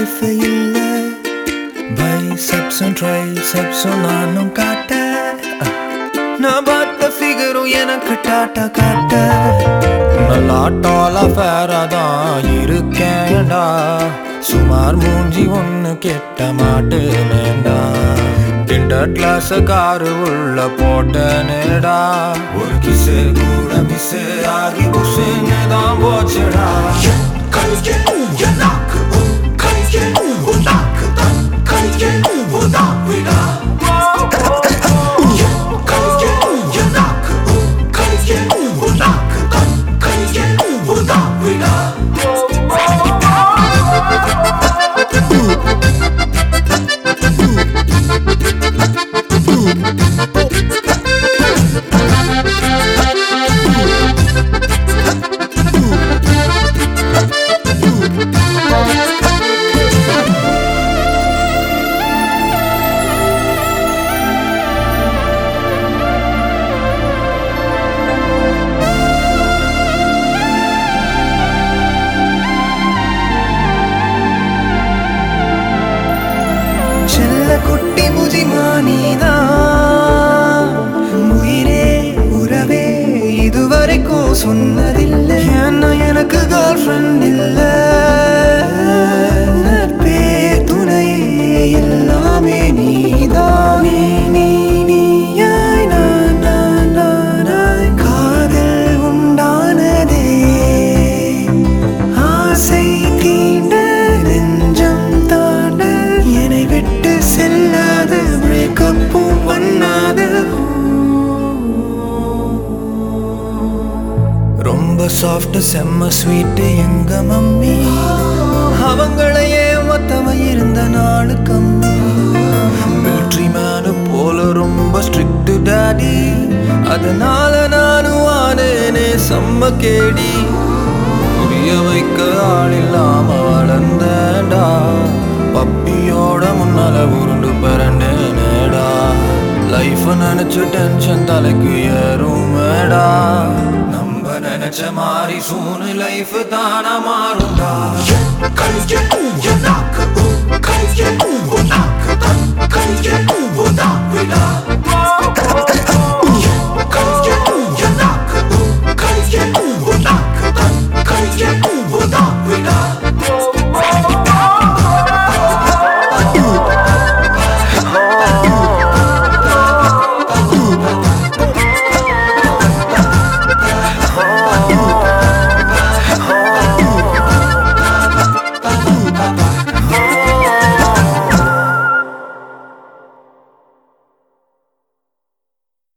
life இல்ல பைசெப்ஸும் ட்ரைசெப்ஸும் நானும் காட்ட நான் பார்த்த ஃபிகரும் எனக்கு டாட்டா காட்ட நல்லா டாலா ஃபேரா தான் இருக்கேன்டா சுமார் மூஞ்சி ஒன்று கெட்ட மாட்டேனேடா டிண்டர் கிளாஸ் காரு உள்ள போட்டேனேடா ஒரு கிசு கூட மிஸ் ஆகி புஷுன்னு தான் போச்சுடா கலியே என் நாக்கு உன் கலியே உன் நாக்கு தான் கலியே உன் நாவிடா கலியே என் நாக்கு உன் கலியே உன் நாக்கு தான் கலியே உன் நாவிடா செல்ல குட்டி புஜிமானிதான் உயிரே உறவே இதுவரைக்கும் சொன்னதில்லை ஏன்னா எனக்கு கேர்ள் ஃப்ரெண்ட் இல்ல நட்பே துணையே எல்லாமே நீதானே நீ நீயாய் நான் நான் நானாய் காதல் உண்டானதே ஆசை தீண்ட நெஞ்சம் தாண்ட என்னை விட்டு செல்லாத பிரேக்கப்பும் பண்ணாத ரொம்ப சாஃப்ட் செம்ம ஸ்வீட் எங்க மம்மி அவங்களையே மொத்தம இருந்த நாடு கம்மி மிலிட்ரி மேனு போல ரொம்ப ஸ்ட்ரிக்ட் டாடி அதனால நானும் ஆனேனே செம்ம கேடி புரிய வைக்க ஆள் இல்லாம வளர்ந்தேன்டா பப்பியோட முன்னால உருண்டு பிறண்டேனேடா லைஃப் நினைச்சு டென்ஷன் தலைக்கு ஏறுமேடா நம்ம நினைச்ச மாதிரி சூனு லைஃப் தானா மாறும்டா கலியே என் நாக்கு உன் கலியே உன் நாக்கு தான் கலியே உன் நாவிடா